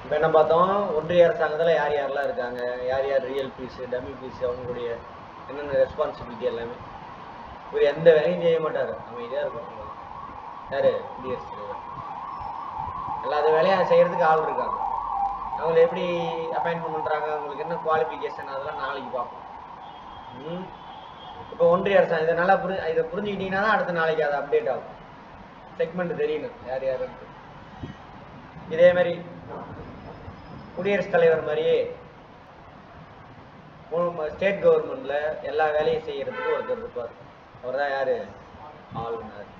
இப்போ என்ன பார்த்தோம் ஒன்றிய அரசாங்கத்தில் யார் யாரெல்லாம் இருக்காங்க யார் யார் ரியல் பீஸு டம்மி பீஸ் அவங்களுடைய என்னென்ன ரெஸ்பான்சிபிலிட்டி எல்லாமே இவர் எந்த வேலையும் செய்ய மாட்டார் அமைதியாக இருக்கும் யார் குடியரசுத் தலைவர் எல்லா வேலையும் செய்யறதுக்கு ஆள் இருக்காங்க அவங்களை எப்படி அப்பாயின்மெண்ட் பண்ணுறாங்க அவங்களுக்கு என்ன குவாலிஃபிகேஷன் அதெல்லாம் நாளைக்கு பார்ப்போம் ம் இப்போ ஒன்றிய அரசாங்கம் இதை நல்லா புரி இதை புரிஞ்சுக்கிட்டீங்கன்னா தான் அடுத்த நாளைக்கு அது அப்டேட் ஆகும் செக்மெண்ட் தெரியணும் யார் யாருன்ட்டு இதே மாதிரி குடியரசுத் தலைவர் மாதிரியே ஸ்டேட் கவர்மெண்ட்ல எல்லா வேலையும் செய்யறதுக்கு ஒருத்தர் இருப்பார் அவர் தான் யாரு ஆளுநர்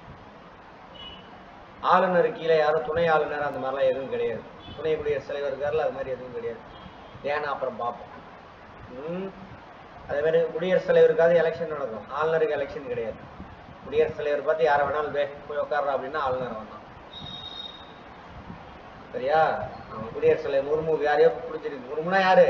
ஆளுநர் கீழே யாரும் துணை ஆளுநர் அந்த மாதிரிலாம் எதுவும் கிடையாது துணை குடியரசுத் தலைவர் இருக்கார்ல அது மாதிரி எதுவும் கிடையாது ஏன்னா அப்புறம் பார்ப்போம் ம் அதே மாதிரி குடியரசுத் தலைவருக்காவது எலெக்ஷன் நடக்கும் ஆளுநருக்கு எலெக்ஷன் கிடையாது குடியரசுத் தலைவர் பார்த்து யாரை வேணாலும் வே- போய் உட்கார்றா அப்படின்னா ஆளுநர் வேணாம் சரியா அவன் குடியரசுத் தலைவர் முர்மு யாரையோ பிடிச்சிருக்கு முர்முனா யாரு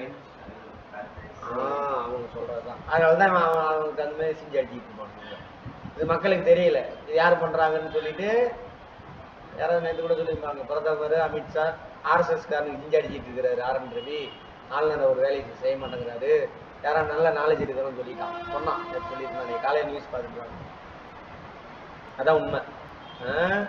ஆ அவங்க சொல்றதுதான் அதனாலதான் அவன் அவன் அவனுக்கு அந்த மாதிரி செஞ்சு அடிச்சுட்டு இருப்பானுங்க இது மக்களுக்கு தெரியல இது யார் பண்றாங்கன்னு சொல்லிட்டு யாராவது நேற்று கூட சொல்லியிருப்பாங்க பிரதமர் அமித்ஷா ஆர்எஸ்எஸ் காரனுக்கு செஞ்சு அடிச்சிட்டு இருக்கிறாரு ஆர் என் ரவி ஆளுநர் ஒரு வேலையை செய்ய மாட்டேங்கிறாரு யாராவது நல்ல நாலேஜ் இருக்கிறோம்னு சொல்லிட்டான் சொன்னான் நேத்து சொல்லியிருந்தான் காலையில் நியூஸ் பார்த்துட்டு அதான் உண்மை ஆ?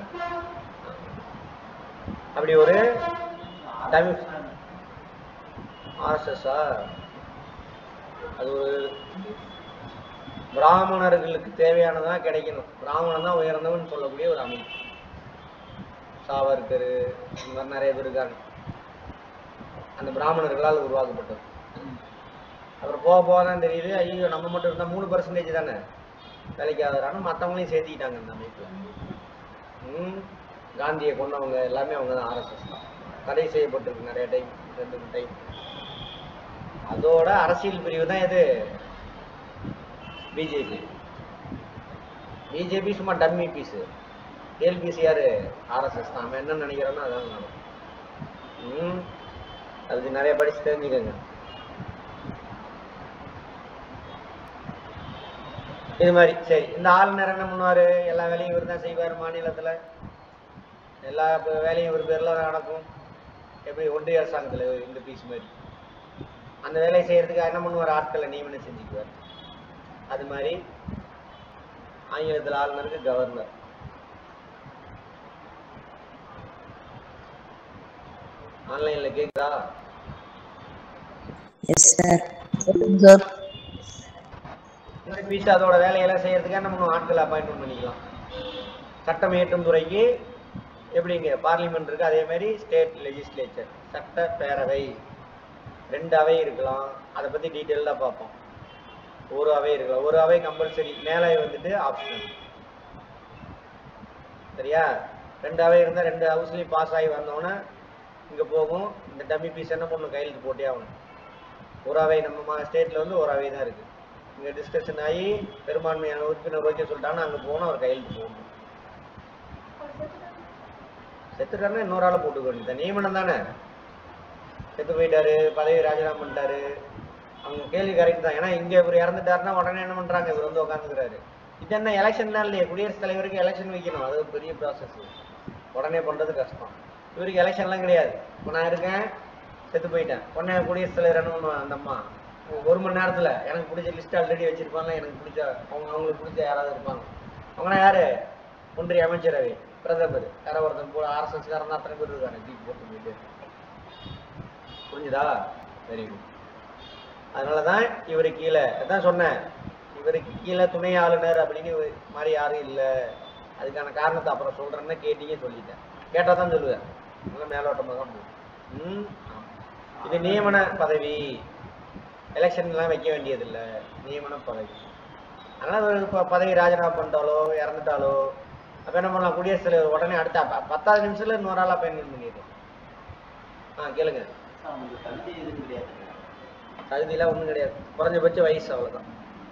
அப்படி ஒரு தமிழ் ஆர்எஸ்எஸ்ஸா அது ஒரு பிராமணர்களுக்கு தேவையானதான் கிடைக்கணும் பிராமணன் தான் உயர்ந்தவன் சொல்லக்கூடிய ஒரு அமைப்பு சாவர்கர் இந்த மாதிரி நிறைய பேர் இருக்காங்க அந்த பிராமணர்களால் உருவாக்கப்பட்டது அப்புறம் போக போக தான் தெரியுது ஐயோ நம்ம மட்டும் இருந்தால் மூணு பர்சன்டேஜ் தானே வேலைக்கு ஆகுறான்னு மற்றவங்களையும் சேர்த்திக்கிட்டாங்க இந்த அமைப்பில் ம் காந்தியை கொண்டவங்க எல்லாமே அவங்க தான் ஆர்எஸ்எஸ் தான் தடை செய்யப்பட்டிருக்கு நிறைய டைம் ரெண்டு மூணு டைம் அதோட அரசியல் பிரிவு தான் எது பிஜேபி பிஜேபி சும்மா டம்மி பீஸு ஏல்பிசி யாரு ஆர்எஸ்எஸ் தான் அவன் என்ன நினைக்கிறானோ அதான் நடக்கும். ம் அதுக்கு நிறைய படிச்சு தெரிஞ்சுக்கோங்க இது மாதிரி சரி இந்த ஆளுநர் என்ன பண்ணுவாரு எல்லா வேலையும் இவர் தான் செய்வார் மாநிலத்துல எல்லா ப- வேலையும் இவர் பேர்ல தான் நடக்கும் எப்படி ஒன்றிய அரசாங்கத்துல இந்த பீஸ் மாதிரி அந்த வேலையை செய்யறதுக்கு என்ன பண்ணுவார் ஆட்களை நியமனம் செஞ்சுக்குவார் அது மாதிரி ஆங்கிலத்தில் ஆளுநருக்கு கவர்னர் ஆன்லைன்ல கேக்குதா எஸ் சார் சார் இந்த பீஸ் அதோட வேலையெல்லாம் செய்யறதுக்கு என்ன பண்ணுவோம் ஆட்களை அப்பாயின்மெண்ட் பண்ணிக்கலாம் சட்டம் இயற்றும் துறைக்கு எப்படிங்க பார்லிமெண்ட் இருக்கு அதே மாதிரி ஸ்டேட் லெஜிஸ்லேச்சர் சட்ட பேரவை ரெண்டு அவை இருக்கலாம் அதை பத்தி டீட்டெயிலாக பார்ப்போம் ஒரு அவை இருக்கலாம் ஒரு அவை கம்பல்சரி மேலே வந்துட்டு ஆப்ஷனல் சரியா ரெண்டு அவை இருந்தால் ரெண்டு ஹவுஸ்லேயும் பாஸ் ஆகி வந்தோன்னே இங்கே போகும் இந்த டம்மி பீஸ் என்ன பண்ணும் கையெழுத்து போட்டே ஆகணும் ஒரு அவை நம்ம ஸ்டேட்டில் வந்து ஒரு அவை தான் இருக்குது இங்கே டிஸ்கஷன் ஆகி பெரும்பான்மையான உறுப்பினர் ஓகே சொல்லிட்டாங்கன்னா அங்கே போகணும் அவர் கையெழுத்து போகணும் செத்துட்டாருன்னா இன்னொரு ஆளை போட்டுக்க வேண்டியது நியமனம் தானே செத்து போயிட்டாரு பதவி ராஜினாமா பண்ணிட்டாரு அவங்க கேள்வி கரெக்ட் தான் ஏன்னா இங்க இவர் இறந்துட்டாருன்னா உடனே என்ன பண்றாங்க இவர் வந்து உட்காந்துக்கிறாரு இது என்ன எலெக்ஷன் தான் இல்லையே குடியரசுத் தலைவருக்கு எலெக்ஷன் வைக்கணும் அது ஒரு பெரிய ப்ராசஸ் உடனே பண்றது கஷ்டம் இவருக்கு எலெக்ஷன்லாம் கிடையாது இப்போ நான் இருக்கேன் செத்து போயிட்டேன் உடனே குடியரசுத் தலைவர் என்ன பண்ணுவாங்க அந்த அம்மா ஒரு மணி நேரத்துல எனக்கு பிடிச்ச லிஸ்ட் ஆல்ரெடி வச்சிருப்பாங்க எனக்கு பிடிச்ச அவங்க அவங்களுக்கு பிடிச்ச யாராவது இருப்பாங்க அவங்கனா யாரு ஒன்றிய அமைச்சரவை பிரதமர் யாரோ ஒருத்தன் போல ஆர்எஸ்எஸ் காரன் அத்தனை பேர் இருக்காங்க தூக்கி போட்டு போயிட்டு புரிஞ்சுதா வெரி குட் அதனால தான் இவரு கீழே அதான் சொன்னேன் இவருக்கு கீழே துணை ஆளுநர் அப்படின்னு ஒரு மாதிரி யாரும் இல்லை அதுக்கான காரணத்தை அப்புறம் சொல்றேன்னு கேட்டீங்க சொல்லிட்டேன் கேட்டால் தான் சொல்லுவேன் நல்லா மேலோட்டமாக தான் போகும் ம் ஆமா. இது நியமன பதவி எலெக்ஷன்லாம் வைக்க வேண்டியதில்லை நியமன பதவி அதனால் ஒரு இப்போ பதவி ராஜினாமா பண்ணிட்டாலோ இறந்துட்டாலோ அப்போ என்ன பண்ணலாம் குடியரசுத் தலைவர் உடனே அடுத்த ப- பத்தாவது நிமிஷத்துல இன்னொரு ஆளாக அப்பாயின்மெண்ட் பண்ணிடுறோம் ஆ கேளுங்க தகுதியெல்லாம் ஒன்றும் கிடையாது குறைஞ்சபட்ச வயசு அவ்வளோதான்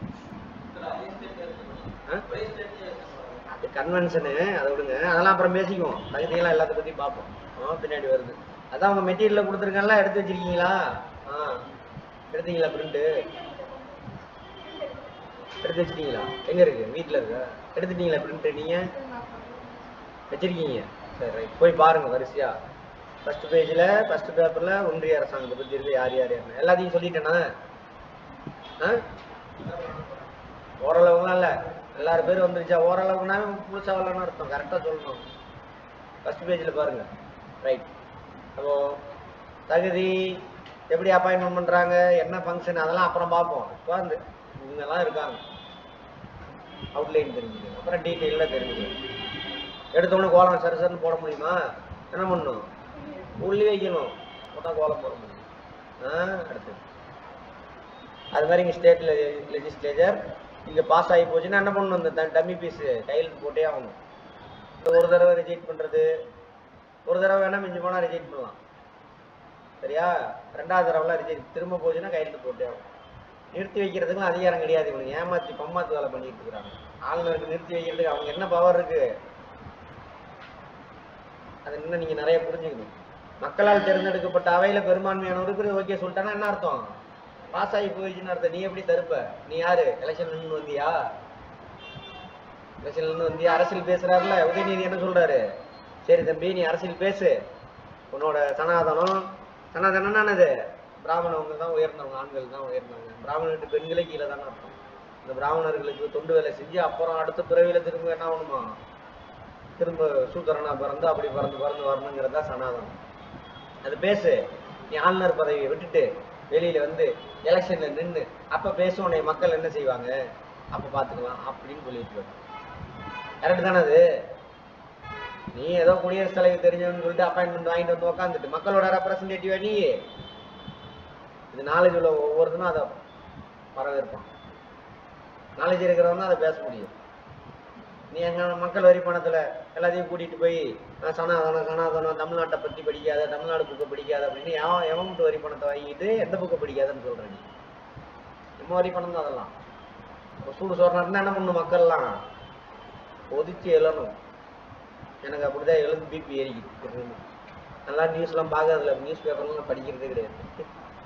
அது கன்வென்ஷனு அதை விடுங்க அதெல்லாம் அப்புறம் பேசிக்குவோம் தகுதியெல்லாம் எல்லாத்த பற்றி பார்ப்போம் ஆ பின்னாடி வருது அதான் உங்கள் மெட்டீரியலில் கொடுத்துருக்கேன்ல எடுத்து வச்சிருக்கீங்களா ஆ எடுத்தீங்களா பிரிண்ட்டு எடுத்து வச்சிட்டீங்களா எங்கே இருக்கு வீட்டில் இருக்கா எடுத்துட்டீங்களா பிரிண்ட்டு நீங்கள் வச்சிருக்கீங்க சரி ரைட் போய் பாருங்க வரிசையா ஃபர்ஸ்ட் பேஜில் ஃபர்ஸ்ட் பேப்பரில் ஒன்றிய அரசாங்கத்தை பற்றி இருக்கு யார் யார் யார் எல்லாத்தையும் சொல்லிட்டேனா ஆ ஓரளவுலாம் இல்லை எல்லாரும் பேரும் வந்துருச்சா ஓரளவுக்குனா முழுசா வரலன்னு அர்த்தம் கரெக்டாக சொல்லணும் ஃபர்ஸ்ட் பேஜில் பாருங்க ரைட் அப்போ தகுதி எப்படி அப்பாயின்மெண்ட் பண்ணுறாங்க என்ன ஃபங்க்ஷன் அதெல்லாம் அப்புறம் பார்ப்போம் இப்போ அந்த இவங்கெல்லாம் இருக்காங்க அவுட்லைன் தெரிஞ்சுக்கணும் அப்புறம் டீட்டெயிலில் தெரிஞ்சுக்கணும் எடுத்தோடனே கோலம் சரி சரின்னு போட முடியுமா என்ன பண்ணணும் உள்ளி வைக்கணும் போட்டால் கோலம் போட முடியும் ஆ அடுத்து அது மாதிரி இங்கே ஸ்டேட் லெஜிஸ்லேச்சர் இங்கே பாஸ் ஆகி போச்சுன்னா என்ன பண்ணணும் இந்த டம்மி பீஸு கையெழுத்து போட்டே ஆகணும் இந்த ஒரு தடவை ரிஜெக்ட் பண்ணுறது ஒரு தடவை வேணால் மிஞ்சி போனால் ரிஜெக்ட் பண்ணலாம் சரியா ரெண்டாவது தடவைலாம் ரிஜெக்ட் திரும்ப போச்சுன்னா கையெழுத்து போட்டே ஆகும் நிறுத்தி வைக்கிறதுக்கும் அதிகாரம் கிடையாது இவனுக்கு ஏமாத்தி பம்மாத்து வேலை பண்ணிட்டு இருக்கிறாங்க ஆளுநருக்கு நிறுத்தி வைக்கிறதுக்கு அவங்க என்ன பவர் இருக்கு அது இன்னும் நீங்க நிறைய புரிஞ்சுக்கணும் மக்களால் தேர்ந்தெடுக்கப்பட்ட அவையில பெரும்பான்மையான உறுப்பினர் ஓகே சொல்லிட்டானா என்ன அர்த்தம் பாஸ் ஆகி போயிடுச்சுன்னு அர்த்தம் நீ எப்படி தருப்ப நீ யாரு எலெக்ஷன் நின்று வந்தியா எலெக்ஷன் நின்று வந்தியா அரசியல் பேசுறாருல உதயநிதி என்ன சொல்றாரு சரி தம்பி நீ அரசியல் பேசு உன்னோட சனாதனம் சனாதனம்னா என்னது பிராமணவங்க தான் உயர்ந்தவங்க ஆண்கள் தான் உயர்ந்தவங்க பிராமண வீட்டு பெண்களே கீழே தானே அர்த்தம் இந்த பிராமணர்களுக்கு தொண்டு வேலை செஞ்சு அப்புறம் அடுத்த பிறவியில திரும்ப என்ன ஆகணுமா திரும்ப சூத்திரனா பிறந்து அப்படி பிறந்து பிறந்து வரணுங்கிறது தான் சனாதனம் அது பேசு நீ ஆளுநர் பதவியை விட்டுட்டு வெளியில வந்து எலெக்ஷன்ல நின்று அப்ப பேச உன்னை மக்கள் என்ன செய்வாங்க அப்ப பாத்துக்கலாம் அப்படின்னு சொல்லிட்டு கரெக்ட் தானே அது நீ ஏதோ குடியரசுத் தலைவர் தெரிஞ்சவன்னு சொல்லிட்டு அப்பாயின்மெண்ட் வாங்கிட்டு வந்து உட்காந்துட்டு மக்களோட ரெப்ரசன்டேட்டிவா நீ இது நாலேஜ் உள்ள ஒவ்வொருத்தனும் அதை வரவேற்பான் நாலேஜ் இருக்கிறவன் தான் அதை பேச முடியும் நீ எங்க மக்கள் வரி பணத்துல எல்லாத்தையும் கூட்டிட்டு போய் அஹ், சனாதனம் சனாதனம் தமிழ்நாட்டை பத்தி படிக்காத தமிழ்நாடு புக்கை படிக்காத அப்படின்னு எவன் எவன் மட்டும் வரி பணத்தை வாங்கிட்டு எந்த புக்கை படிக்காதன்னு சொல்ற நீ நம்ம வரி பணம் தான் அதெல்லாம் இப்போ சூடு சொல்றா என்ன பண்ணும் மக்கள்லாம் ஒதுக்கி எழணும் எனக்கு அப்படிதான் எழுந்து பிபி ஏறிக்கிட்டு நல்லா நியூஸ்லாம் பார்க்கறதில்ல நியூஸ் பேப்பர்லாம் படிக்கிறதே கிடையாது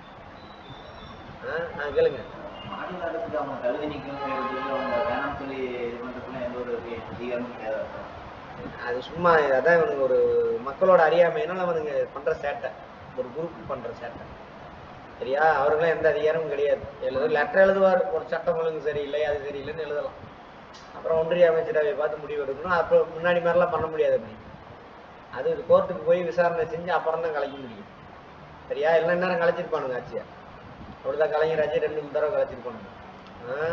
ஆ ஆ கேளுங்க மாநில அரசுக்கு அவங்க தகுதி நீக்கம் செய்யறது அவங்க வேணாம்னு சொல்லி இது பண்றதுக்குலாம் எந்த ஒரு அதிகாரமும் கிடையாது அது சும்மா அதான் இவனுங்க ஒரு மக்களோட அறியாமையினால அவனுங்க பண்ற சேட்டை ஒரு குரூப் பண்ற சேட்டை சரியா அவருக்கெல்லாம் எந்த அதிகாரமும் கிடையாது எழுது லெட்டர் எழுதுவார் ஒரு சட்டம் ஒழுங்கு சரியில்லை அது சரியில்லைன்னு எழுதலாம் அப்புறம் ஒன்றிய அமைச்சரவை பார்த்து முடிவு எடுக்கணும் அப்புறம் முன்னாடி மாதிரிலாம் பண்ண முடியாது அப்படி அது கோர்ட்டுக்கு போய் விசாரணை செஞ்சு அப்புறம் தான் கலைக்க முடியும் சரியா இல்லை நேரம் கலைச்சிருப்பானுங்க ஆட்சியை அப்படிதான் கலைஞர் ஆட்சி ரெண்டு மூணு தடவை கலைச்சிருப்பானுங்க ஆ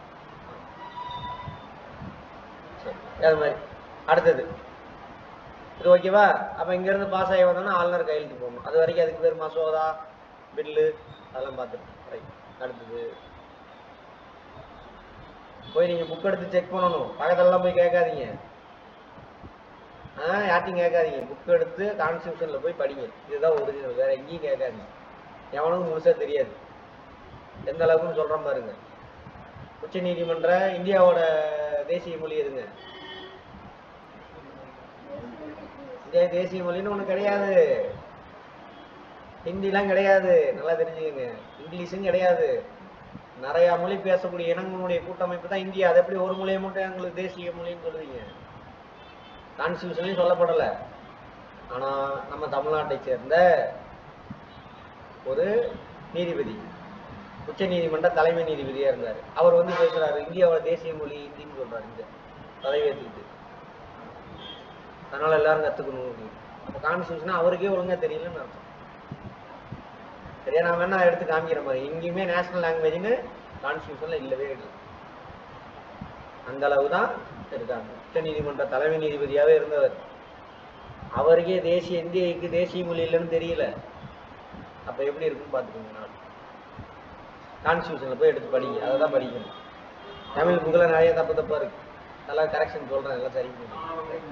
சரி அது மாதிரி அடுத்தது இது ஓகேவா அப்ப இங்க இருந்து பாஸ் ஆகி வந்தோம்னா ஆளுநர் கையெழுத்து போடணும் அது வரைக்கும் அதுக்கு பேர் மசோதா பில்லு அதெல்லாம் பார்த்துட்டு ரைட் அடுத்தது போய் நீங்க புக் எடுத்து செக் பண்ணணும் பக்கத்துலலாம் போய் கேட்காதீங்க ஆ யார்ட்டையும் கேட்காதீங்க புக் எடுத்து கான்ஸ்டியூஷன்ல போய் படிங்க இதுதான் ஒரிஜினல் வேற எங்கேயும் கேட்காதீங்க எவனுக்கும் முழுசா தெரியாது எந்த அளவுக்குன்னு சொல்றேன் பாருங்க உச்ச நீதிமன்ற இந்தியாவோட தேசிய மொழி எதுங்க இந்தியா தேசிய மொழின்னு ஒண்ணு கிடையாது ஹிந்திலாம் கிடையாது நல்லா தெரிஞ்சுக்கங்க இங்கிலீஷும் கிடையாது நிறைய மொழி பேசக்கூடிய இனங்களுடைய கூட்டமைப்பு தான் இந்தியா அது எப்படி ஒரு மொழியை மட்டும் எங்களுக்கு தேசிய மொழின்னு சொல்லுவீங்க கான்ஸ்டியூஷன்லையும் சொல்லப்படல ஆனா நம்ம தமிழ்நாட்டை சேர்ந்த ஒரு நீதிபதி உச்ச நீதிமன்ற தலைமை நீதிபதியா இருந்தாரு அவர் வந்து பேசுறாரு இந்தியாவோட தேசிய மொழி ஹிந்தின்னு சொல்றாரு இங்க பதவி ஏற்றுக்கிட்டு அதனால எல்லாரும் கத்துக்கணும் அப்படின்னு. அப்ப கான்ஸ்டியூஷன் அவருக்கே ஒழுங்கா தெரியலன்னு அர்த்தம் சரியா நான் வேணா எடுத்து காமிக்கிற மாதிரி எங்கேயுமே நேஷனல் லாங்குவேஜ்னு கான்ஸ்டியூஷன்ல இல்லவே இல்லை அந்த அளவு தான் இருக்காங்க உச்ச நீதிமன்ற தலைமை நீதிபதியாவே இருந்தவர் அவருக்கே தேசிய இந்தியக்கு தேசிய மொழி இல்லைன்னு தெரியல அப்ப எப்படி இருக்குன்னு பாத்துக்கோங்க நாடு கான்ஸ்டியூஷன்ல போய் எடுத்து படிங்க அதை தான் படிக்கணும் தமிழ் புக்கில் நிறைய தப்பு தப்பா இருக்கு நல்லா கரெக்ஷன் சொல்றேன் எல்லாம் சரி பண்ணுங்க.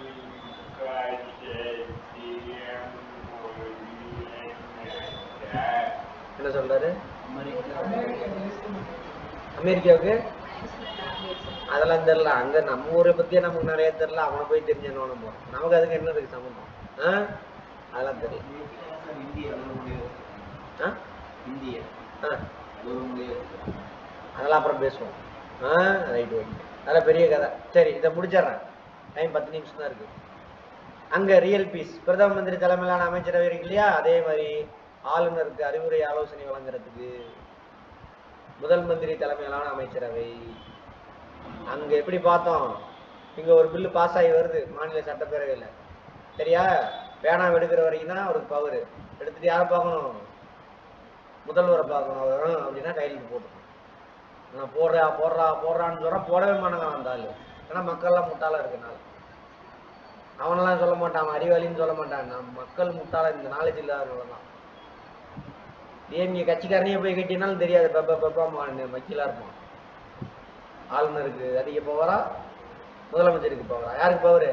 என்ன சொல்றாரு அமெரிக்காவுக்கு அதெல்லாம் தெரியல அங்க நம்ம ஊரை பத்தியே நமக்கு நிறைய தெரியல அவனை போய் தெரிஞ்சணும் நம்ம நமக்கு அதுக்கு என்ன இருக்கு சம்மந்தம் ஆ அதெல்லாம் தெரியல இந்திய எழுத முடியும் ஆ இந்திய ஆ எழுத முடியும் அதெல்லாம் அப்புறம் பேசுவோம் ஆ ரைட் ஓகே அதெல்லாம் பெரிய கதை சரி இதை முடிச்சிடுறேன் டைம் பத்து நிமிஷம் தான் இருக்கு அங்க ரியல் பீஸ் பிரதம மந்திரி தலைமையிலான அமைச்சரவை இருக்கு இல்லையா அதே மாதிரி ஆளுநருக்கு அறிவுரை ஆலோசனை வழங்குறதுக்கு முதல் மந்திரி தலைமையிலான அமைச்சரவை அங்க எப்படி பார்த்தோம் இங்க ஒரு பில்லு பாஸ் ஆகி வருது மாநில சட்டப்பேரவையில சரியா பேனா எடுக்கிற வரைக்கும் தான் அவருக்கு பவர் எடுத்துட்டு யாரை பார்க்கணும் முதல்வரை பார்க்கணும் அவர் அப்படின்னா கையெழுத்து போட்டுக்கணும் நான் போடுறா போடுறா போடுறான்னு சொல்றேன் போடவே மாட்டாங்க அந்த ஆளு ஏன்னா மக்கள்லாம் முட்டாளா இருக்கனால அவனெல்லாம் சொல்ல மாட்டான் அவன் அறிவாளின்னு சொல்ல மாட்டான் நம்ம மக்கள் முட்டாளா இந்த நாலேஜ் இல்லாதனால தான் டிஎம்கே கட்சிக்காரனையே போய் கட்டினாலும் தெரியாது பெப்ப பெப்பா வக்கீலா இருப்பான் ஆளுநருக்கு அதிக பவரா முதலமைச்சருக்கு பவரா யாருக்கு பவரு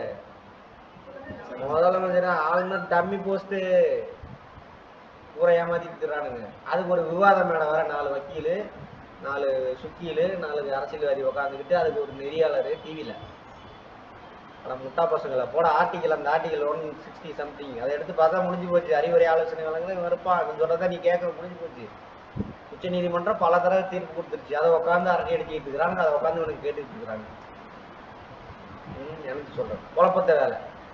முதலமைச்சர் ஆளுநர் டம்மி போஸ்ட் பூரா ஏமாத்திட்டுறானுங்க அதுக்கு ஒரு விவாத மேடம் வர நாலு வக்கீல் நாலு சுக்கீலு நாலு அரசியல்வாதி உட்காந்துக்கிட்டு அதுக்கு ஒரு நெறியாளர் டிவியில் அட முட்டா பசங்களை போட ஆர்டிக்கல் அந்த ஆர்டிக்கல் ஒன் சிக்ஸ்டி சம்திங் அதை எடுத்து பார்த்தா முடிஞ்சு போச்சு அறிவுரை ஆலோசனை வழங்குறது வெறுப்பான் நீ சொல்றதை நீ கேட்க முடிஞ்சு போச்சு உச்ச நீதிமன்றம் பல தடவை தீர்ப்பு கொடுத்துருச்சு அதை உட்காந்து அரட்டை அடிச்சுட்டு இருக்கிறாங்க அதை உட்காந்து உனக்கு கேட்டுட்டு இருக்கிறாங்க ம், எனக்கு சொல்றேன் குழப்பத்த வேலை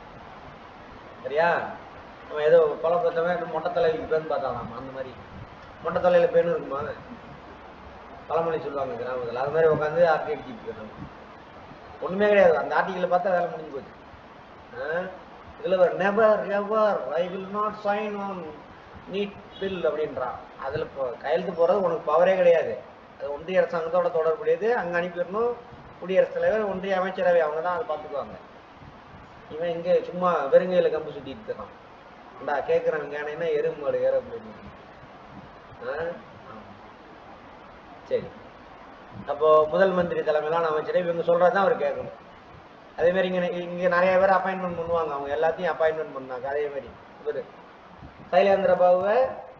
சரியா அவன் ஏதோ குழப்பத்தவன் மொட்டை தலைவிக்கு பேன்னு பார்த்தானாமா அந்த மாதிரி மொட்டை தலையில பேனு இருக்குமா பழமொழி சொல்லுவாங்க கிராமத்தில் அது மாதிரி உட்காந்து அரட்டை அடிச்சுட்டு இருக்கிறாங்க ஒண்ணுமே கிடையாது அந்த ஆர்டிக்கலை பார்த்தா வேலை முடிஞ்சு போச்சு ஆ? இதுல ஒரு never ever I will not sign on NEET bill அப்படின்றான் அதுல இப்போ கையெழுத்து போறது உனக்கு பவரே கிடையாது அது ஒன்றிய அரசாங்கத்தோட தொடர்புடையது அங்க அனுப்பிடணும் குடியரசுத் தலைவர் ஒன்றிய அமைச்சரவை அவங்க தான் அதை பார்த்துக்குவாங்க இவன் இங்க சும்மா வெறுங்கையில கம்பு சுத்திட்டு இருக்கான் இந்தா கேட்குறான் கேனேன்னா எறும்பு மாடு ஏற அப்படின்னு ஆ? ஆமா. சரி அப்போ முதல் மந்திரி தலைமையிலான அமைச்சரை இவங்க சொல்றதுதான் அவர் கேட்கணும் அதே மாதிரி இங்க இங்க நிறைய பேர் அப்பாயின்மெண்ட் பண்ணுவாங்க அவங்க எல்லாத்தையும் அப்பாயின்மெண்ட் பண்ணாங்க அதே மாதிரி இவரு சைலேந்திர பாபுவை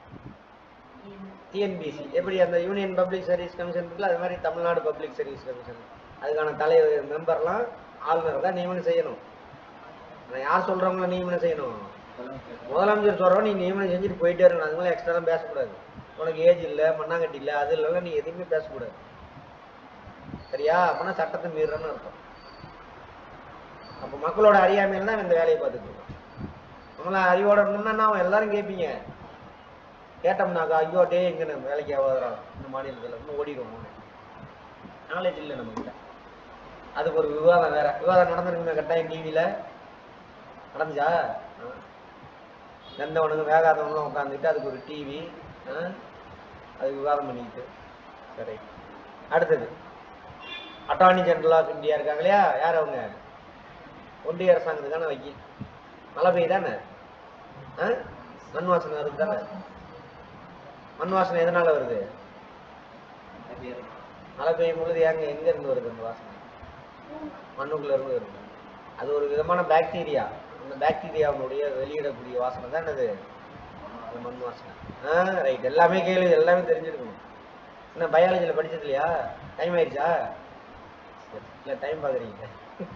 டிஎன்பிசி எப்படி அந்த யூனியன் பப்ளிக் சர்வீஸ் கமிஷன் இருக்குல்ல அது மாதிரி தமிழ்நாடு பப்ளிக் சர்வீஸ் கமிஷன் அதுக்கான தலைவர் மெம்பர்லாம் ஆளுநர் தான் நியமனம் செய்யணும் ஆனா யார் சொல்றவங்கள நியமனம் செய்யணும் முதலமைச்சர் சொல்றவன் நீ நியமனம் செஞ்சுட்டு போயிட்டே இருக்கணும் அது மேலே எக்ஸ்ட்ரா பேசக்கூடாது உனக்கு ஏஜ் இல்லை மண்ணாங்கட்டி இல்லை அது இல்லைன்னா நீ எதுவுமே பேசக்கூடாது சரியா அப்பனா சட்டத்தை மீறன்னு அர்த்தம் அப்போ மக்களோட அறியாமையில தான் இந்த வேலையை பார்த்துட்டு இருக்கோம் நம்மள அறிவோட இருந்தோம்னா அவன் எல்லாரும் கேட்பீங்க கேட்டோம்னாக்கா ஐயோ டே எங்க நம்ம வேலைக்கு ஆகாதா இந்த மாநிலத்தில் இன்னும் ஓடிடுவோம் நாலேஜ் இல்லை நம்மகிட்ட அதுக்கு ஒரு விவாதம் வேற விவாதம் நடந்திருக்குங்க கட்டாயம் டிவியில நடந்துச்சா ஆ. வெந்தவனுங்க வேகாதவங்களும் உட்காந்துக்கிட்டு அதுக்கு ஒரு டிவி அதுக்கு விவாதம் பண்ணிக்கிட்டு சரி அடுத்தது அட்டார்னி ஜெனரல் ஆஃப் இந்தியா இருக்காங்க இல்லையா யார் அவங்க ஒன்றிய அரசாங்கத்துக்கான வக்கீல் மழை பெய்யுது தானே ஆ? மண் வாசனை வருது தானே மண் வாசனை எதனால வருது மழை பெய்யும் பொழுது ஏங்க எங்க இருந்து வருது அந்த வாசனை மண்ணுக்குள்ள இருந்து வருது அது ஒரு விதமான பாக்டீரியா அந்த பாக்டீரியாவுடைய வெளியிடக்கூடிய வாசனை தான் என்னது அந்த மண் வாசனை ஆ ரைட் எல்லாமே கேள்வி எல்லாமே தெரிஞ்சிருக்கணும் என்ன பயாலஜியில் படிச்சது இல்லையா டைம் ஆயிடுச்சா சரி, இல்ல டைம் பார்க்குறீங்க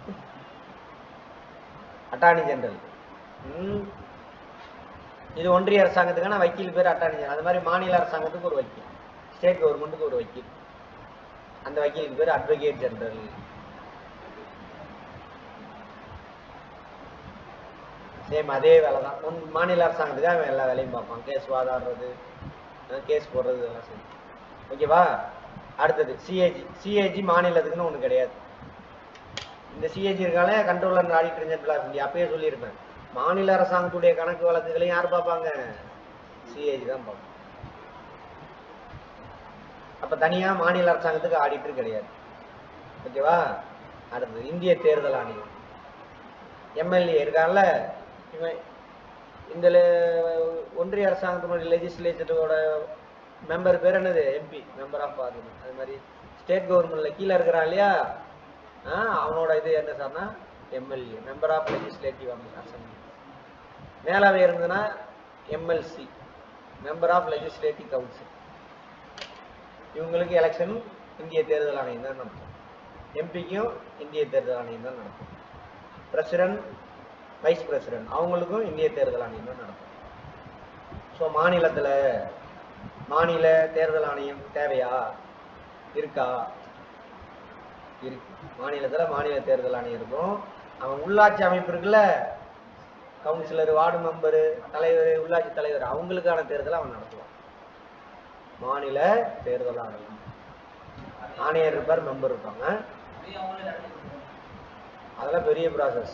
அட்டார்னி ஜெனரல் ம் இது ஒன்றிய அரசாங்கத்துக்கான வக்கீல் பேர் அட்டார்னி ஜெனரல் அது மாதிரி மாநில அரசாங்கத்துக்கு ஒரு வக்கீல் ஸ்டேட் கவர்மெண்ட்டுக்கு ஒரு வக்கீல் அந்த வக்கீலுக்கு பேர் அட்வொகேட் ஜெனரல் சேம் அதே வேலை தான் உன் மாநில அரசாங்கத்துக்கு அவன் எல்லா வேலையும் பார்ப்பான் கேஸ் வாதாடுறது கேஸ் போடுறது இதெல்லாம் சரி ஓகேவா அடுத்தது சிஏஜி சிஏஜி மாநிலத்துக்குன்னு ஒன்று கிடையாது இந்த சிஏஜி இருக்காலே controller and auditor general of India அப்பயே சொல்லியிருப்பேன் மாநில அரசாங்கத்துடைய கணக்கு வழக்குகளையும் யார் பார்ப்பாங்க சிஏஜி தான் பார்ப்பாங்க அப்ப தனியா மாநில அரசாங்கத்துக்கு ஆடிட்டர் கிடையாது ஓகேவா அடுத்தது இந்திய தேர்தல் ஆணையம் எம்எல்ஏ இருக்கான்ல இவன் இந்த le- ஒன்றிய அரசாங்கத்தினுடைய லெஜிஸ்லேச்சரோட மெம்பர் பேர் என்னது எம்பி மெம்பர் ஆஃப் பார்லிமெண்ட் அது மாதிரி ஸ்டேட் கவர்மெண்ட்ல கீழே இருக்கிறான் இல்லையா ஆ, அவனோட இது என்ன சார்னா MLA member of legislative assembly மேலாவே இருந்ததுன்னா MLC member of legislative council இவங்களுக்கு எலெக்ஷன் இந்திய தேர்தல் ஆணையம் தான் நடத்தும் எம்பிக்கும் இந்திய தேர்தல் ஆணையம் தான் நடத்தும் பிரசிடென்ட் வைஸ் பிரசிடென்ட் அவங்களுக்கும் இந்திய தேர்தல் ஆணையம் தான் நடத்தும் ஸோ மாநிலத்தில் மாநில தேர்தல் ஆணையம் தேவையா இருக்கா இருக்கு மாநிலத்தில் மாநில தேர்தல் ஆணையம் இருக்கும் அவன் உள்ளாட்சி அமைப்பு இருக்குல்ல கவுன்சிலர் வார்டு மெம்பரு தலைவர் உள்ளாட்சி தலைவர் அவங்களுக்கான தேர்தலை அவன் நடத்துவான் மாநில தேர்தல் ஆணையம் ஆணையர் இருப்பார் மெம்பர் இருப்பாங்க அதெல்லாம் பெரிய ப்ராசஸ்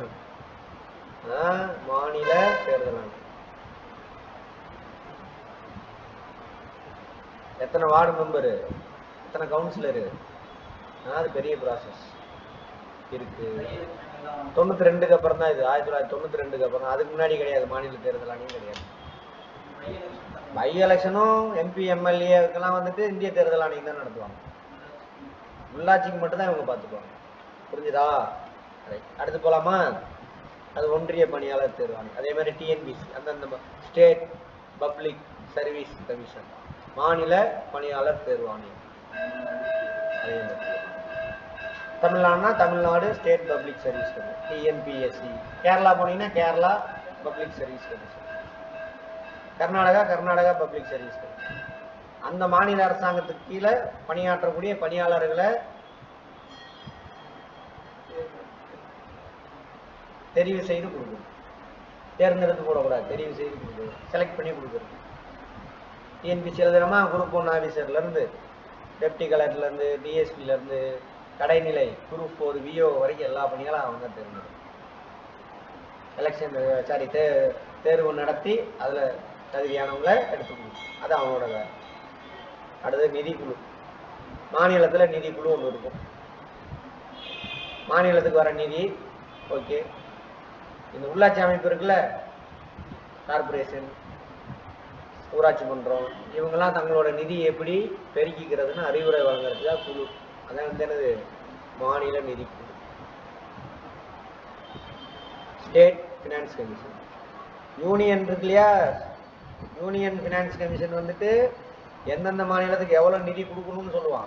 மாநில தேர்தல் ஆணையம் எத்தனை வார்டு மெம்பரு எத்தனை கவுன்சிலரு அது பெரிய ப்ராசஸ் இருக்கு தொண்ணூத்தி ரெண்டுக்கு அப்புறம் தான் இது ஆயிரத்தி தொள்ளாயிரத்தி தொண்ணூத்தி ரெண்டுக்கு அப்புறம் அதுக்கு முன்னாடி கிடையாது மாநில தேர்தல் ஆணையம் கிடையாது பை எலெக்ஷனும் எம்பி எம்எல்ஏ இதுக்கெல்லாம் வந்துட்டு இந்திய தேர்தல் ஆணையம் தான் நடத்துவாங்க உள்ளாட்சிக்கு மட்டும் தான் இவங்க பார்த்துக்குவாங்க புரிஞ்சுதா Right. அடுத்து போலாமா அது ஒன்றிய பணியாளர் தேர்வாணி அதே மாதிரி டிஎன்பிசி அந்தந்த ஸ்டேட் பப்ளிக் சர்வீஸ் கமிஷன் மாநில பணியாளர் தேர்வாணி அதே மாதிரி தமிழ்நாடுனா Tamil Nadu state public service commission TNPSC Kerala போனீங்கன்னா Kerala public service commission Karnataka Karnataka public service commission அந்த மாநில அரசாங்கத்துக்கு கீழே பணியாற்றக்கூடிய பணியாளர்களை தெரிவு செய்து கொடுக்கணும் தேர்ந்தெடுத்து போடக்கூடாது தெரிவு செய்து கொடுக்கணும் செலக்ட் பண்ணி கொடுக்குறது டிஎன்பிசி எழுதுறோமா குரூப் ஒன் ஆஃபீஸர்லேருந்து டெப்டி கலெக்டர்லேருந்து டிஎஸ்பிலேருந்து கடைநிலை குரூப் ஃபோர் விஓ வரைக்கும் எல்லா பணிகளும் அவங்க தான் தேர்ந்தெடுக்கும் எலெக்ஷன் சாரி தே தேர்வு நடத்தி அதில் தகுதியானவங்களை எடுத்து கொடுக்கும் அது அவங்களோட வேலை அடுத்தது நிதிக்குழு மாநிலத்தில் நிதிக்குழு ஒன்று இருக்கும் மாநிலத்துக்கு வர நிதி ஓகே இந்த உள்ளாட்சி அமைப்பு இருக்குல்ல கார்பரேஷன் ஊராட்சி மன்றம் இவங்கெல்லாம் தங்களோட நிதியை எப்படி பெருக்கிக்கிறதுன்னு அறிவுரை வழங்குறதுக்கா குழு அதான் வந்து என்னது மாநில நிதிக்குழு ஸ்டேட் ஃபினான்ஸ் கமிஷன் யூனியன் இருக்கு இல்லையா யூனியன் ஃபினான்ஸ் கமிஷன் வந்துட்டு எந்தெந்த மாநிலத்துக்கு எவ்வளோ நிதி கொடுக்கணும்னு சொல்லுவான்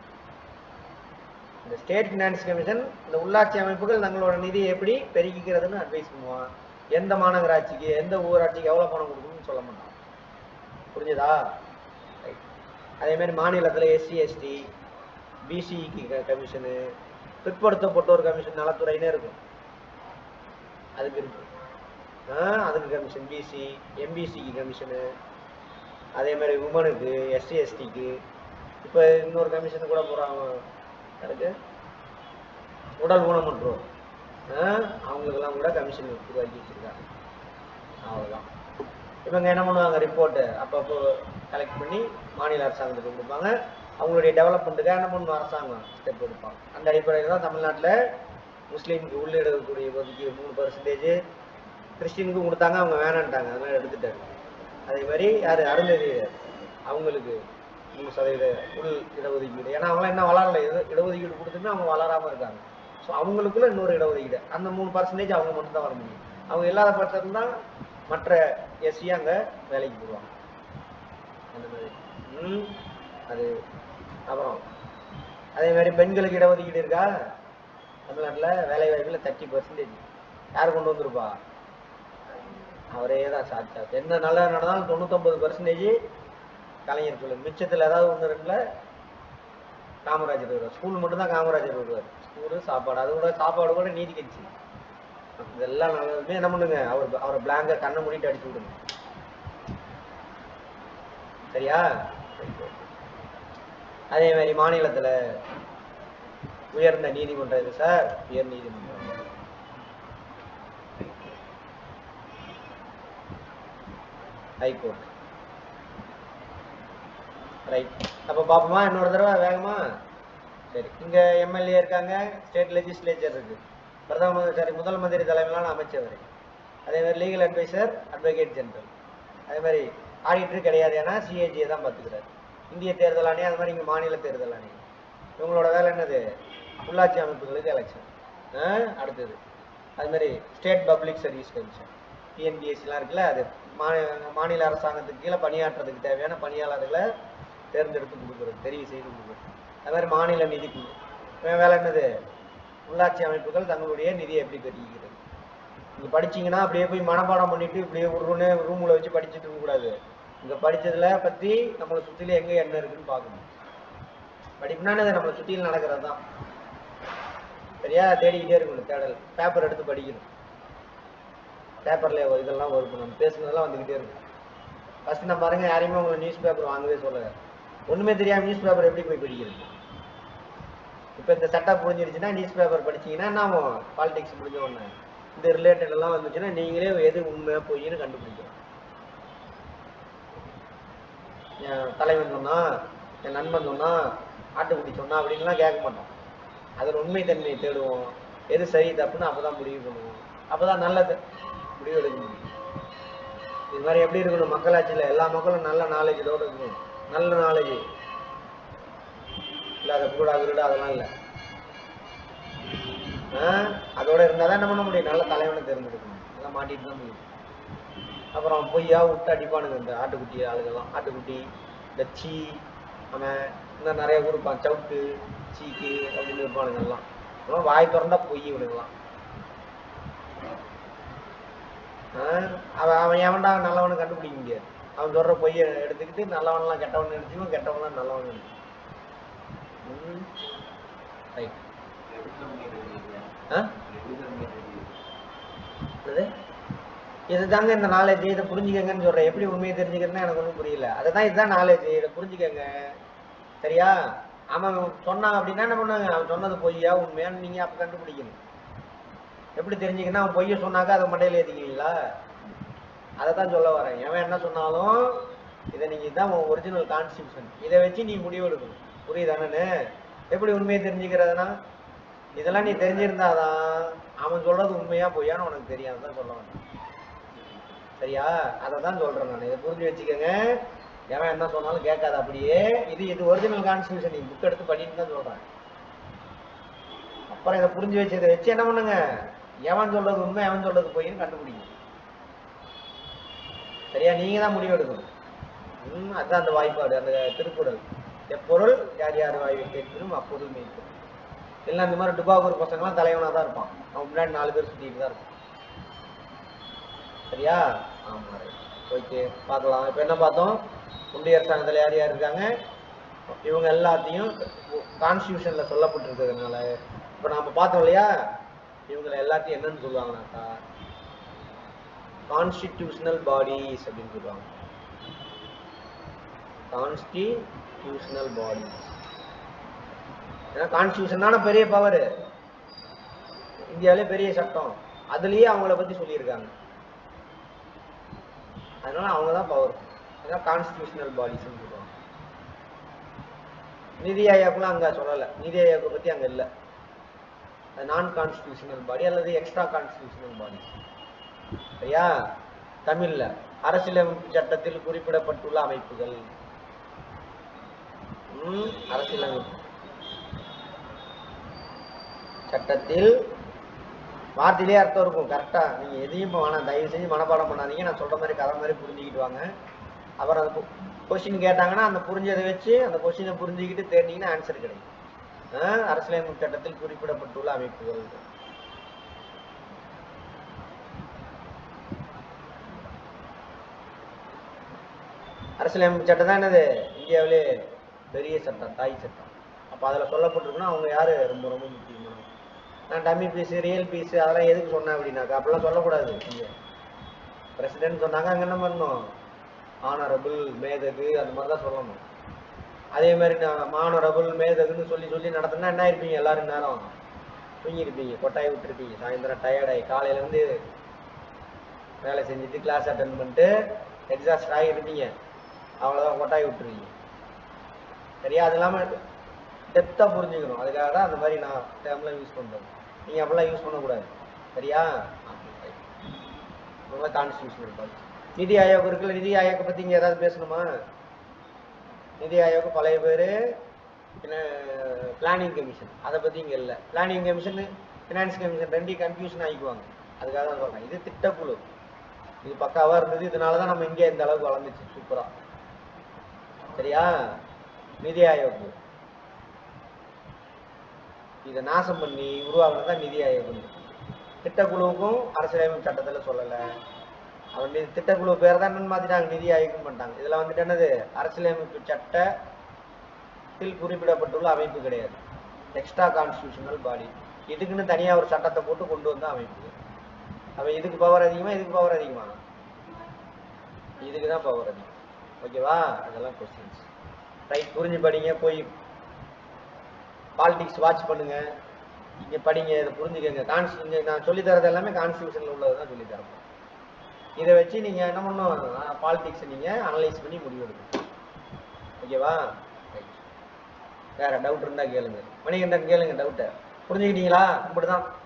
இந்த ஸ்டேட் ஃபினான்ஸ் கமிஷன் இந்த உள்ளாட்சி அமைப்புகள் தங்களோட நிதியை எப்படி பெருக்கிக்கிறதுன்னு அட்வைஸ் பண்ணுவான் எந்த மாநகராட்சிக்கு எந்த ஊராட்சிக்கு எவ்வளோ பணம் கொடுக்கணும்னு சொல்ல மாட்டான் புரிஞ்சுதா ரைட் அதே மாதிரி மாநிலத்தில் எஸ்சி எஸ்டி பிசிக்கு கமிஷனு பிற்படுத்தப்பட்டோர் கமிஷன் நலத்துறைனே இருக்கும் அதுக்கு இருக்கு ஆ, அதுக்கு கமிஷன் பிசி எம்பிசிக்கு கமிஷனு அதே மாதிரி உமனுக்கு எஸ்சி எஸ்டிக்கு இப்போ இன்னொரு கமிஷன் கூட போகிறாங்க அதுக்கு உடல் ஊனமுற்றோர் ஆ, அவங்களுக்கெல்லாம் கூட கமிஷன் உருவாக்கி வச்சிருக்காங்க அவ்வளோதான் இவங்க என்ன பண்ணுவாங்க ரிப்போர்ட்டு அப்பப்போ கலெக்ட் பண்ணி மாநில அரசாங்கத்துக்கு கொடுப்பாங்க அவங்களுடைய டெவலப்மெண்ட்டுக்காக என்ன பண்ணும் அரசாங்கம் ஸ்டெப் எடுப்பாங்க அந்த அடிப்படையில் தான் தமிழ்நாட்டில் முஸ்லீமுக்கு உள்ளிடக்கூடிய ஒதுக்கி மூணு பர்சன்டேஜ் கிறிஸ்டினுக்கும் கொடுத்தாங்க அவங்க வேணான்ட்டாங்க அதனால எடுத்துட்டாரு அதே மாதிரி யார் அருந்ததி அவங்களுக்கு மூணு சதவீத உள் இடஒதுக்கீடு ஏன்னா அவங்களாம் என்ன வளரல இட- இடஒதுக்கீடு கொடுத்துமே அவங்க வளராமல் இருக்காங்க ஸோ அவங்களுக்குள்ள இன்னொரு இடஒதுக்கீடு அந்த மூணு பர்சன்டேஜ் அவங்க மட்டும் தான் வர முடியும் அவங்க இல்லாத பட்சத்தில் தான் மற்ற எஸ்சி அங்கே வேலைக்கு போடுவாங்க அந்த மாதிரி ம் அது அப்புறம் அதே மாதிரி பெண்களுக்கு இடஒதுக்கீடு இருக்கா தமிழ்நாட்டில் வேலை வாய்ப்பில் தேர்ட்டி பர்சன்டேஜ் யார் கொண்டு வந்திருப்பா அவரே தான் சாட்சா என்ன நல்லா நடந்தாலும் தொண்ணூத்தொம்பது பர்சன்டேஜ் கலைஞர் சொல்லு மிச்சத்தில் ஏதாவது ஒன்று ரெண்டுல காமராஜர் வருவார் ஸ்கூல் மட்டும்தான் காமராஜர் வருவார் ஸ்கூலு சாப்பாடு அது கூட சாப்பாடு கூட நீதி கட்சி இதெல்லாம் நல்லதுமே என்ன பண்ணுங்க அவர் அவரை பிளாங்க கண்ணை மூடிட்டு அடிச்சு விடுங்க சரியா அதே மாதிரி மாநிலத்துல உயர்ந்த நீதிமன்றம் இது சார் உயர் நீதிமன்றம் ஹைகோர்ட் ரைட் அப்போ பார்ப்போமா இன்னொரு தடவை வேகமா சரி இங்க எம்எல்ஏ இருக்காங்க ஸ்டேட் லெஜிஸ்லேச்சர் இருக்கு பிரதம சாரி முதல் மந்திரி தலைமையிலான அமைச்சர் அதே மாதிரி லீகல் அட்வைசர் அட்வொகேட் ஜெனரல் அதே மாதிரி ஆடிட்டர் கிடையாது ஏன்னா சிஏஜியை தான் பார்த்துக்கிறாரு இந்திய தேர்தல் ஆணையம் அது மாதிரி இங்கே மாநில தேர்தல் ஆணையம் இவங்களோட வேலை என்னது உள்ளாட்சி அமைப்புகளுக்கு எலெக்ஷன் அடுத்தது அது மாதிரி ஸ்டேட் பப்ளிக் சர்வீஸ் கமிஷன் டிஎன்பிஎஸ்சிலாம் இருக்குல்ல அது மாநில மாநில அரசாங்கத்துக்கு கீழே பணியாற்றுறதுக்கு தேவையான பணியாளர்களை தேர்ந்தெடுத்து கொடுக்குறது தெரிவு செய்து கொடுக்குறது அது மாதிரி மாநில நிதிக்குழு இவன் வேலை என்னது உள்ளாட்சி அமைப்புகள் தங்களுடைய நிதியை எப்படி பெருக்கிக்கிறது நீங்க படிச்சீங்கன்னா அப்படியே போய் மனப்பாடம் பண்ணிட்டு இப்படியே ஒரு ரூம்ல வச்சு படிச்சுட்டு இருக்க கூடாது இங்க படிச்சதுல பத்தி நம்மளை சுத்தில எங்க என்ன இருக்குன்னு பார்க்கணும் படிப்புனா அது நம்மளை சுத்தியில் நடக்கிறது தான் சரியா தேடிக்கிட்டே இருக்கணும் தேடல் பேப்பர் எடுத்து படிக்கணும் பேப்பர்ல இதெல்லாம் வரும் நம்ம பேசுனதெல்லாம் வந்துகிட்டே இருக்கும் ஃபர்ஸ்ட் நான் பாருங்க யாரையுமே உங்களை நியூஸ் பேப்பர் வாங்கவே சொல்லல ஒண்ணுமே தெரியாம நியூஸ் பேப்பர் எப்படி போய் படிக்கிறது இப்போ இந்த செட்டப் புரிஞ்சிருச்சுன்னா நியூஸ் பேப்பர் படிச்சீங்கன்னா என்ன ஆகும் பாலிடிக்ஸ் முடிஞ்ச உடனே இந்த ரிலேட்டட் எல்லாம் வந்துச்சுன்னா நீங்களே எது உண்மை பொய்ன்னு கண்டுபிடிக்கலாம் என் தலைவன் சொன்னா என் நண்பன் சொன்னா ஆட்டுக்குட்டி சொன்னா அப்படின்லாம் கேட்க மாட்டோம் அதில் உண்மை தன்மையை தேடுவோம் எது சரி தப்புன்னு அப்பதான் முடிவு பண்ணுவோம் அப்பதான் நல்லது முடிவு எடுக்க முடியும் இது மாதிரி எப்படி இருக்கணும் மக்களாட்சியில எல்லா மக்களும் நல்ல நாலேஜோட இருக்கணும் நல்ல நாலேஜ் இல்லாத கூட திருட அதெல்லாம் இல்லை அதோட இருந்தாதான் என்ன பண்ண முடியும் நல்ல தலைவனை தேர்ந்தெடுக்கணும் எல்லாம் மாட்டிட்டு தான் முடியும் அப்புறம் பொய்யா விட்டு அடிப்பானுங்க இந்த ஆட்டுக்குட்டி ஆளுங்கெல்லாம் ஆட்டுக்குட்டி இந்த சீ அவன் இன்னும் நிறைய ஊர் இருப்பான் சவுக்கு சீக்கு அப்படின்னு இருப்பானுங்க எல்லாம் அதெல்லாம் வாய் திறந்தா பொய் இவனுங்கெல்லாம் ஆஹ் அவன் அவன் எவன்டா நல்லவனை கண்டுபிடிக்க முடியாது அவன் சொல்ற பொய்யை எடுத்துக்கிட்டு நல்லவன்லாம் கெட்டவன் நினைச்சுக்கும் கெட்டவன்லாம் நல்லவன் நினைச்சு ரைட் எப்படி சார் உண்மையை தெரிஞ்சுக்கிறீங்க? ஆ எப்படி சார் உண்மையை தெரிஞ்சுக்கிறீங்க? என்னது இதுதாங்க இந்த நாலேஜ் இதை புரிஞ்சுக்கங்கன்னு சொல்றேன் எப்படி உண்மையை தெரிஞ்சுக்கிறதுன்னு எனக்கு ஒன்றும் புரியல அதுதான் இதுதான் நாலேஜ் இதை புரிஞ்சுக்கங்க சரியா அவன் சொன்னான் அப்படின்னா என்ன பண்ணாங்க அவன் சொன்னது பொய்யா உண்மையான்னு நீங்க அப்ப கண்டுபிடிக்கணும் எப்படி தெரிஞ்சுக்கன்னா அவன் பொய்ய சொன்னாக்கா அதை மண்டையில ஏத்திக்குவீங்களா அதை தான் சொல்ல வரேன் எவன் என்ன சொன்னாலும் இதை நீங்க இதான் ஒரிஜினல் கான்ஸ்டியூஷன் இதை வச்சு நீ முடிவு எடுக்கணும் புரியுதானே எப்படி உண்மையை தெரிஞ்சுக்கிறதுனா இதெல்லாம் நீ தெரிஞ்சிருந்தாதான் அவன் சொல்றது உண்மையா பொய்யான்னு உனக்கு தெரியும் அதான் சொல்ல வந்தேன் சரியா அதை தான் சொல்றேன் நான் இதை புரிஞ்சு வச்சுக்கோங்க எவன் என்ன சொன்னாலும் கேட்காது அப்படியே இது இது ஒரிஜினல் கான்ஸ்டியூஷன் நீ புக் எடுத்து படின்னு தான் சொல்றேன் அப்புறம் இதை புரிஞ்சு வச்சதை வச்சு என்ன பண்ணுங்க எவன் சொல்றது உண்மை எவன் சொல்றது பொய்ன்னு கண்டுபிடிங்க சரியா நீங்க தான் முடிவு எடுக்கணும் ம் அதுதான் அந்த வாய்ப்பாடு அந்த திருக்குறள் எப்பொருள் யார் யார் வாய்வை கேட்கணும் அப்பொருள் மீட்கும் இல்லை இந்த மாதிரி டுபாகூர் பசங்களாம் தலைவனாக தான் இருப்பான் அவன் முன்னாடி நாலு பேர் சுற்றிட்டு தான் இருப்பான் சரியா ஆமா ஓகே பார்க்கலாம் இப்போ என்ன பார்த்தோம் ஒன்றிய அரசாங்கத்தில் யார் யார் இருக்காங்க இவங்க எல்லாத்தையும் கான்ஸ்டியூஷன்ல சொல்லப்பட்டிருக்கிறதுனால இப்போ நாம பார்த்தோம் இல்லையா இவங்களை எல்லாத்தையும் என்னன்னு சொல்லுவாங்கனாக்கா கான்ஸ்டிடியூஷனல் பாடிஸ் அப்படின்னு சொல்லுவாங்க கான்ஸ்டிடியூஷனல் பாடிஸ் ஏன்னா கான்ஸ்டியூஷன் தானே பெரிய பவர் இந்தியாவிலே பெரிய சட்டம் அதுலயே அவங்கள பத்தி சொல்லியிருக்காங்க அதனால அவங்க தான் பவர் அதான் கான்ஸ்டியூஷனல் பாடிஸ் சொல்லுவாங்க நிதி ஆயோக்லாம் அங்க சொல்லல நிதி ஆயோக்கை பத்தி அங்க இல்ல அது நான் கான்ஸ்டியூஷனல் பாடி அல்லது எக்ஸ்ட்ரா கான்ஸ்டியூஷனல் பாடி சரியா தமிழ்ல அரசியலமைப்பு சட்டத்தில் குறிப்பிடப்பட்டுள்ள அமைப்புகள் ம், அரசியலமைப்பு சட்டத்தில் வார்த்தையிலே அர்த்தம் இருக்கும் கரெக்டா நீங்க எதையும் இப்போ வேணாம் தயவு செஞ்சு மனப்பாடம் பண்ணாதீங்க நான் சொல்ற மாதிரி கதை மாதிரி புரிஞ்சுக்கிட்டு வாங்க அப்புறம் அந்த கொஸ்டின் கேட்டாங்கன்னா அந்த புரிஞ்சதை வச்சு அந்த கொஸ்டினை புரிஞ்சுக்கிட்டு தேடினீங்கன்னா ஆன்சர் கிடைக்கும் ஆ, அரசியலமைப்பு சட்டத்தில் குறிப்பிடப்பட்டுள்ள அமைப்புகள் அரசியலமைப்பு சட்டம் தான் என்னது இந்தியாவிலே பெரிய சட்டம் தாய் சட்டம் அப்போ அதில் சொல்லப்பட்டிருக்குன்னா அவங்க யாரு ரொம்ப ரொம்ப முக்கியமானவங்க நான் டம்மி பீஸ் ரியல் பீஸ் அதெல்லாம் எதுக்கு சொன்னேன் அப்படின்னாக்கா அப்படிலாம் சொல்லக்கூடாது இங்கே பிரசிடென்ட் சொன்னாங்க அங்கே என்ன பண்ணணும் ஆனரபிள் மேதகு அந்த மாதிரி தான் சொல்லணும் அதே மாதிரி நான் மானரபிள் மேதகுன்னு சொல்லி சொல்லி நடத்தினா என்ன இருப்பீங்க எல்லாரும் நேரம் தூங்கியிருப்பீங்க கொட்டாய் விட்டுருப்பீங்க சாயந்தரம் டயர்டாகி காலையிலேருந்து வேலை செஞ்சுட்டு கிளாஸ் அட்டன் பண்ணிட்டு எக்ஸாஸ்ட் ஆகிருப்பீங்க அவ்வளோதான் கொட்டாய் விட்டுருவீங்க சரியா அது இல்லாமல் டெப்த்தாக புரிஞ்சுக்கணும் அதுக்காக தான் அந்த மாதிரி நான் டேர்ம்லாம் யூஸ் பண்ணுறேன் நீங்கள் அப்படிலாம் யூஸ் பண்ணக்கூடாது சரியா கான்ஸ்டியூஷன் இருப்பாங்க நிதி ஆயோக் இருக்குல்ல நிதி ஆயோக்கை பற்றி இங்கே ஏதாவது பேசணுமா நிதி ஆயோக் பழைய பேர் பின்ன பிளானிங் கமிஷன் அதை பற்றி இங்கே இல்லை பிளானிங் கமிஷன் ஃபினான்ஸ் கமிஷன் ரெண்டையும் கன்ஃபியூஷன் ஆகிக்குவாங்க அதுக்காக தான் சொல்கிறேன் இது திட்டக்குழு இது பக்காவாக இருந்தது இதனால தான் நம்ம இங்கே இந்த அளவுக்கு வளர்ந்துச்சு சூப்பராக சரியா நிதி ஆயோக் இதை நாசம் பண்ணி உருவாக்குறது தான் நிதி ஆயோக் திட்டக்குழுவுக்கும் அரசியலமைப்பு சட்டத்தில் சொல்லலை அவன் நி- திட்டக்குழு பேர் தான் என்னன்னு மாத்திட்டாங்க நிதி ஆயோக்னு பண்ணிட்டாங்க இதுல வந்துட்டு என்னது அரசியலமைப்பு சட்டத்தில் குறிப்பிடப்பட்டுள்ள அமைப்பு கிடையாது எக்ஸ்ட்ரா கான்ஸ்டியூஷனல் பாடி இதுக்குன்னு தனியா ஒரு சட்டத்தை போட்டு கொண்டு வந்த அமைப்பு அப்ப இதுக்கு பவர் அதிகமா இதுக்கு பவர் அதிகமா இதுக்கு தான் பவர் அதிகம் ஓகேவா அதெல்லாம் கொஸ்டின்ஸ் ரைட் புரிஞ்சு படிங்க போய் பாலிடிக்ஸ் வாட்ச் பண்ணுங்க இங்க படிங்க இதை புரிஞ்சுக்கங்க கான்ஸ் இங்க நான் சொல்லி தரது எல்லாமே கான்ஸ்டியூஷன்ல உள்ளது தான் சொல்லி தரேன் இதை வச்சு நீங்க என்ன பண்ணணும் பாலிடிக்ஸ் நீங்க அனலைஸ் பண்ணி முடிவு எடுக்கணும் ஓகேவா ரைட் வேற டவுட் இருந்தா கேளுங்க மணிகண்டன் கேளுங்க டவுட்டை புரிஞ்சுக்கிட்டீங்களா இப்படிதான்